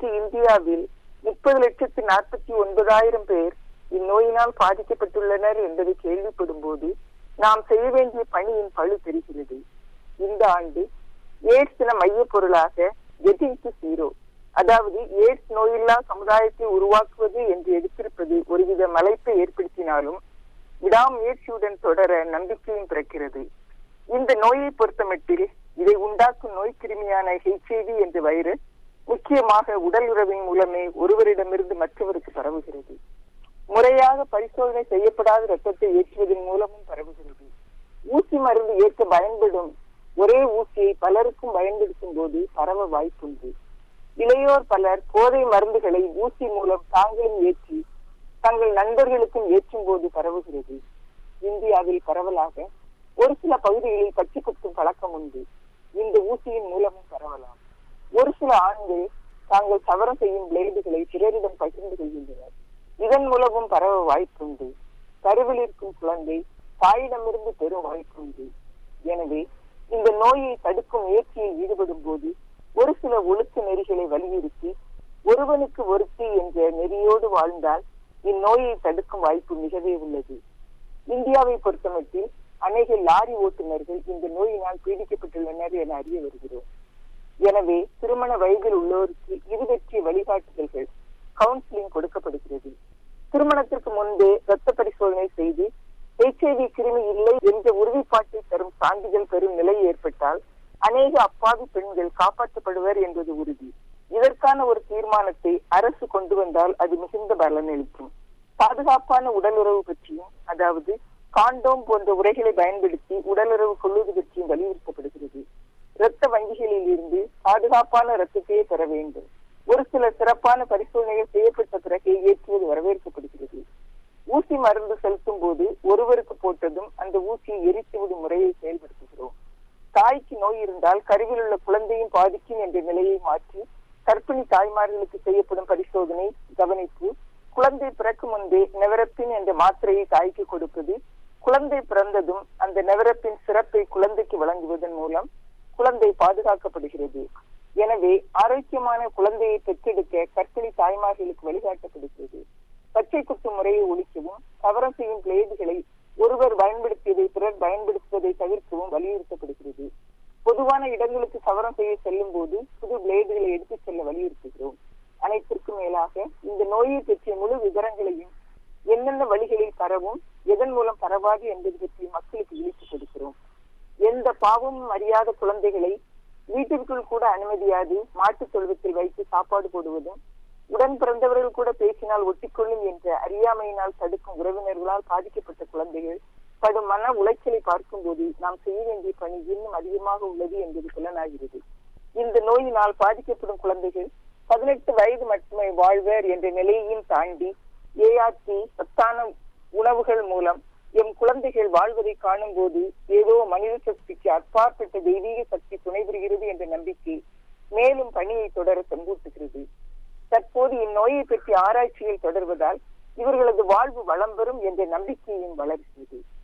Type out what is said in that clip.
இன்று இந்தியாவில் முப்பது லட்சத்து நாற்பத்தி ஒன்பதாயிரம் பேர் இந்நோயினால் பாதிக்கப்பட்டுள்ளனர் என்பதை கேள்விப்படும் போது நாம் செய்ய வேண்டிய பணியின் பழு தெரிகிறது இந்த ஆண்டு எய்ட்ஸ் தின மைய பொருளாக கெட்டிங் டு ஜீரோ அதாவது எய்ட்ஸ் நோயில்லா சமுதாயத்தை உருவாக்குவது என்று எடுத்திருப்பது ஒருவித மலைப்பை ஏற்படுத்தினாலும் விடாமுயற்சியுடன் தொடர நம்பிக்கையும் பிறக்கிறது இந்த நோயை பொறுத்தமட்டில் இதை உண்டாக்கும் நோய் கிருமியான ஹெச்ஐவி என்ற வைரஸ் முக்கியமாக உடல் உறவின் மூலமே ஒருவரிடமிருந்து மற்றவருக்கு பரவுகிறது முறையாக பரிசோதனை செய்யப்படாத ரத்தத்தை ஏற்றுவதன் மூலமும் பரவுகிறது ஊசி மருந்து ஏற்க பயன்படும் ஒரே ஊசியை பலருக்கும் பயன்படுத்தும் போது பரவ வாய்ப்புண்டு இளையோர் பலர் போதை மருந்துகளை ஊசி மூலம் தாங்களும் ஏற்றி தங்கள் நண்பர்களுக்கும் ஏற்றும் போது பரவுகிறது இந்தியாவில் பரவலாக ஒரு சில பகுதிகளில் பச்சை குத்தும் பழக்கம் உண்டு இந்த ஊசியின் மூலமும் பரவலாம் ஒரு சில ஆண்கள் தாங்கள் சவரம் செய்யும் பிளேடுகளை பிறரிடம் பகிர்ந்து கொள்கின்றனர் இதன் மூலமும் பரவ வாய்ப்புண்டு கருவில் இருக்கும் குழந்தை தாயிடமிருந்து பெறும் வாய்ப்புண்டு எனவே இந்த நோயை தடுக்கும் முயற்சியில் ஈடுபடும் போது ஒரு சில ஒழுக்க நெறிகளை வலியுறுத்தி ஒருவனுக்கு ஒருத்தி என்ற நெறியோடு வாழ்ந்தால் இந்நோயை தடுக்கும் வாய்ப்பு மிகவே உள்ளது இந்தியாவை பொறுத்தமட்டில் அநேக லாரி ஓட்டுநர்கள் இந்த நோயினால் பீடிக்கப்பட்டுள்ளனர் என அறிய வருகிறோம் எனவே திருமண வயதில் உள்ளோருக்கு இது பற்றிய வழிகாட்டுதல்கள் கவுன்சிலிங் கொடுக்கப்படுகிறது திருமணத்திற்கு முன்பே இரத்த பரிசோதனை செய்து ஹெச்ஐவி கிருமி இல்லை என்ற உறுதிப்பாட்டை தரும் சான்றிதழ் பெறும் நிலை ஏற்பட்டால் அநேக அப்பாவி பெண்கள் காப்பாற்றப்படுவர் என்பது உறுதி இதற்கான ஒரு தீர்மானத்தை அரசு கொண்டு வந்தால் அது மிகுந்த பலனளிக்கும் பாதுகாப்பான உடலுறவு பற்றியும் அதாவது காண்டோம் போன்ற உரைகளை பயன்படுத்தி உடலுறவு கொள்வது பற்றியும் வலியுறுத்தப்படுகிறது இரத்த வங்கிகளில் இருந்து பாதுகாப்பான இரத்தத்தையே பெற வேண்டும் ஒரு சில சிறப்பான பரிசோதனைகள் செய்யப்பட்ட பிறகு ஏற்றுவது வரவேற்கப்படுகிறது ஊசி மருந்து செலுத்தும் போது ஒருவருக்கு போட்டதும் அந்த ஊசியை எரித்துவிடும் முறையை செயல்படுத்துகிறோம் தாய்க்கு நோய் இருந்தால் கருவில் உள்ள குழந்தையும் பாதிக்கும் என்ற நிலையை மாற்றி கர்ப்பிணி தாய்மார்களுக்கு செய்யப்படும் பரிசோதனை கவனிப்பு குழந்தை பிறக்கும் முன்பே நெவரப்பின் என்ற மாத்திரையை தாய்க்கு கொடுப்பது குழந்தை பிறந்ததும் அந்த நெவரப்பின் சிறப்பை குழந்தைக்கு வழங்குவதன் மூலம் குழந்தை பாதுகாக்கப்படுகிறது எனவே ஆரோக்கியமான குழந்தையை பெற்றெடுக்க கற்பிணி தாய்மார்களுக்கு வழிகாட்டப்படுகிறது பச்சை குத்து முறையை ஒழிக்கவும் கவரம் செய்யும் பிளேடுகளை ஒருவர் பயன்படுத்தியதை பிறர் பயன்படுத்துவதை தவிர்க்கவும் வலியுறுத்தப்படுகிறது பொதுவான இடங்களுக்கு சவரம் செய்ய செல்லும் போது புது பிளேடுகளை எடுத்துச் செல்ல வலியுறுத்துகிறோம் அனைத்திற்கும் மேலாக இந்த நோயை பற்றிய முழு விவரங்களையும் என்னென்ன வழிகளில் பரவும் எதன் மூலம் பரவாது என்பது பற்றி மக்களுக்கு விழித்து கொடுக்கிறோம் எந்த பாவமும் அறியாத குழந்தைகளை வீட்டிற்குள் கூட அனுமதியாது மாட்டுத் தொழுவத்தில் வைத்து சாப்பாடு போடுவதும் உடன் பிறந்தவர்கள் கூட பேசினால் ஒட்டிக்கொள்ளும் என்ற அறியாமையினால் தடுக்கும் உறவினர்களால் பாதிக்கப்பட்ட குழந்தைகள் படும் மன உளைச்சலை பார்க்கும்போது நாம் செய்ய வேண்டிய பணி இன்னும் அதிகமாக உள்ளது என்பது புலனாகிறது இந்த நோயினால் பாதிக்கப்படும் குழந்தைகள் பதினெட்டு வயது மட்டுமே வாழ்வர் என்ற நிலையையும் தாண்டி ஏஆர்டி சத்தான உணவுகள் மூலம் எம் குழந்தைகள் வாழ்வதை காணும் போது ஏதோ மனித சக்திக்கு அப்பாற்பட்ட தெய்வீக சக்தி துணை புரிகிறது என்ற நம்பிக்கை மேலும் பணியை தொடர செம்பூட்டுகிறது தற்போது இந்நோயை பற்றி ஆராய்ச்சிகள் தொடர்வதால் இவர்களது வாழ்வு வளம் பெறும் என்ற நம்பிக்கையும் வளர்கிறது